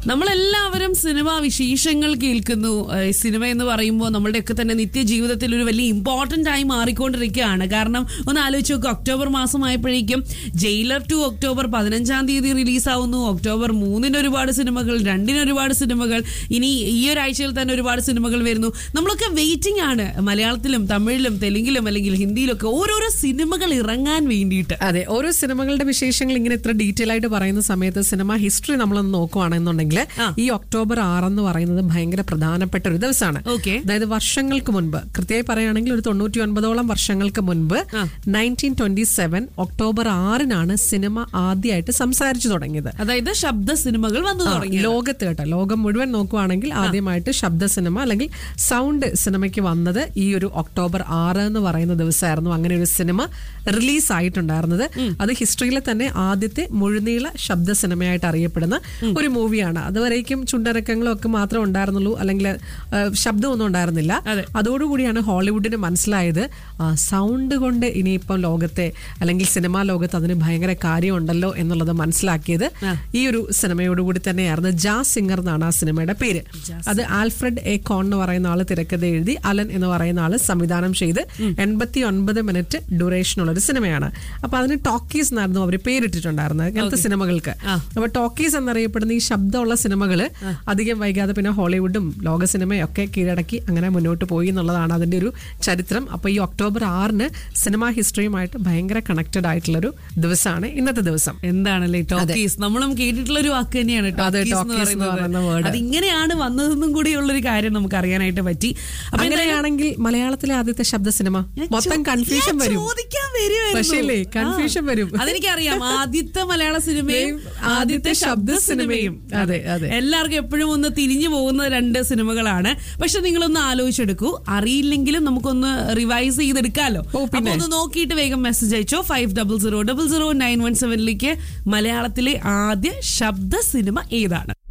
നമ്മളെല്ലാവരും സിനിമ വിശേഷങ്ങൾ കേൾക്കുന്നു ഏഹ് സിനിമ എന്ന് പറയുമ്പോൾ നമ്മുടെയൊക്കെ തന്നെ നിത്യജീവിതത്തിൽ ഒരു വലിയ ഇമ്പോർട്ടന്റ് ആയി മാറിക്കൊണ്ടിരിക്കുകയാണ് കാരണം ഒന്ന് ആലോചിച്ച് നോക്കുക ഒക്ടോബർ മാസമായപ്പോഴേക്കും ജയിലർ ടു ഒക്ടോബർ പതിനഞ്ചാം തീയതി റിലീസാവുന്നു ഒക്ടോബർ മൂന്നിന് ഒരുപാട് സിനിമകൾ രണ്ടിന് ഒരുപാട് സിനിമകൾ ഇനി ഈ ഒരാഴ്ചയിൽ തന്നെ ഒരുപാട് സിനിമകൾ വരുന്നു നമ്മളൊക്കെ വെയിറ്റിംഗ് ആണ് മലയാളത്തിലും തമിഴിലും തെലുങ്കിലും അല്ലെങ്കിൽ ഹിന്ദിയിലൊക്കെ ഓരോരോ സിനിമകൾ ഇറങ്ങാൻ വേണ്ടിയിട്ട് അതെ ഓരോ സിനിമകളുടെ വിശേഷങ്ങൾ ഇങ്ങനെ ഇത്ര ഡീറ്റെയിൽ ആയിട്ട് പറയുന്ന സമയത്ത് സിനിമ ഹിസ്റ്ററി നമ്മളൊന്ന് നോക്കുവാണെന്നുണ്ടെങ്കിൽ ആ. ഈ ഒക്ടോബർ ആറെന്ന് പറയുന്നത് ഭയങ്കര പ്രധാനപ്പെട്ട ഒരു ദിവസമാണ് ഓക്കെ അതായത് വർഷങ്ങൾക്ക് മുൻപ് കൃത്യമായി പറയുകയാണെങ്കിൽ ഒരു തൊണ്ണൂറ്റി ഒൻപതോളം വർഷങ്ങൾക്ക് മുൻപ് ആ. നയൻറ്റീൻ ട്വന്റി സെവൻ ഒക്ടോബർ ആറിനാണ് സിനിമ ആദ്യമായിട്ട് സംസാരിച്ചു തുടങ്ങിയത് അതായത് ശബ്ദ സിനിമകൾ വന്നു തുടങ്ങി ലോകത്ത് കേട്ടോ ലോകം മുഴുവൻ നോക്കുവാണെങ്കിൽ ആദ്യമായിട്ട് ശബ്ദ സിനിമ അല്ലെങ്കിൽ സൗണ്ട് സിനിമയ്ക്ക് വന്നത് ഈ ഒരു ഒക്ടോബർ ആറ് എന്ന് പറയുന്ന ദിവസമായിരുന്നു അങ്ങനെ ഒരു സിനിമ റിലീസ് ആയിട്ടുണ്ടായിരുന്നത് അത് ഹിസ്റ്ററിയിലെ തന്നെ ആദ്യത്തെ മുഴുനീള ശബ്ദ സിനിമയായിട്ട് അറിയപ്പെടുന്ന ഒരു മൂവിയാണ് അതുവരേക്കും ചുണ്ടരക്കങ്ങളും ഒക്കെ മാത്രമേ ഉണ്ടായിരുന്നുള്ളൂ അല്ലെങ്കിൽ ആ, ശബ്ദമൊന്നും ഉണ്ടായിരുന്നില്ല അതെ. അതോടുകൂടിയാണ് ഹോളിവുഡിന് മനസ്സിലായത് ആ, സൗണ്ട് കൊണ്ട് ഇനിയിപ്പം ലോകത്തെ അല്ലെങ്കിൽ സിനിമാ ലോകത്ത് അതിന് ഭയങ്കര കാര്യമുണ്ടല്ലോ എന്നുള്ളത് മനസ്സിലാക്കിയത് ഈ ഒരു സിനിമയോടുകൂടി തന്നെയായിരുന്നു ജാ സിംഗർ എന്നാണ് ആ സിനിമയുടെ പേര് അത് ആൽഫ്രഡ് എ കോൺ എന്ന് പറയുന്ന ആള് തിരക്കഥ എഴുതി അലൻ എന്ന് പറയുന്ന ആള് സംവിധാനം ചെയ്ത് എൺപത്തി ഒൻപത് മിനിറ്റ് ഡ്യൂറേഷൻ ഉള്ള ഒരു സിനിമയാണ് അപ്പൊ അതിന് ടോക്കീസ് എന്നായിരുന്നു അവർ പേരിട്ടിട്ടുണ്ടായിരുന്നത് അങ്ങനത്തെ സിനിമകൾക്ക് അപ്പൊ ടോക്കീസ് എന്നറിയപ്പെടുന്ന ഈ ശബ്ദമുള്ള സിനിമകള് അധികം വൈകാതെ പിന്നെ ഹോളിവുഡും ലോക സിനിമയും ഒക്കെ കീഴടക്കി അങ്ങനെ മുന്നോട്ട് പോയി എന്നുള്ളതാണ് അതിന്റെ ഒരു ചരിത്രം അപ്പൊ ഈ ഒക്ടോബർ ആറിന് സിനിമാ ഹിസ്റ്ററിയുമായിട്ട് ഭയങ്കര കണക്റ്റഡ് ആയിട്ടുള്ള ഒരു ദിവസമാണ് ഇന്നത്തെ ദിവസം എന്താണല്ലേ ടോക്കീസ് നമ്മളും കേട്ടിട്ടുള്ള ഒരു വാക്ക് തന്നെയാണ് അതെ, ടോക്കീസ് എന്ന് talkies എന്ന് പറയുന്ന പറയുന്നത് word. അത് ഇങ്ങനെയാണ് വന്നതെന്നും കൂടിയുള്ള ഒരു കാര്യം നമുക്ക് അറിയാനായിട്ട് പറ്റി അപ്പൊ അങ്ങനെയാണെങ്കിൽ മലയാളത്തിലെ ആദ്യത്തെ ശബ്ദ സിനിമ ഞാൻ മൊത്തം ചോ- കൺഫ്യൂഷൻ ഞാൻ വരും ചോദിക്കാൻ വരുമായിരുന്നു. പക്ഷേ ഇല്ലേ, ആ. confusion വരും. അതെനിക്കറിയാം ആദ്യത്തെ മലയാള സിനിമയും ആദ്യത്തെ ശബ്ദ സിനിമയും. അതെ, അതെ. എല്ലാവർക്കും എപ്പോഴും ഒന്ന് തിരിഞ്ഞു പോകുന്ന രണ്ട് സിനിമകളാണ് പക്ഷെ നിങ്ങളൊന്ന് ആലോചിച്ചെടുക്കൂ അറിയില്ലെങ്കിലും നമുക്കൊന്ന് റിവൈസ് ചെയ്തെടുക്കാലോ ഓ, അപ്പൊ പിന്നെ. ഒന്ന് നോക്കിയിട്ട് വേഗം മെസ്സേജ് അയച്ചോ five double zero double zero nine one സെവനിലേക്ക് മലയാളത്തിലെ ആദ്യ ശബ്ദ സിനിമ ഏതാണ്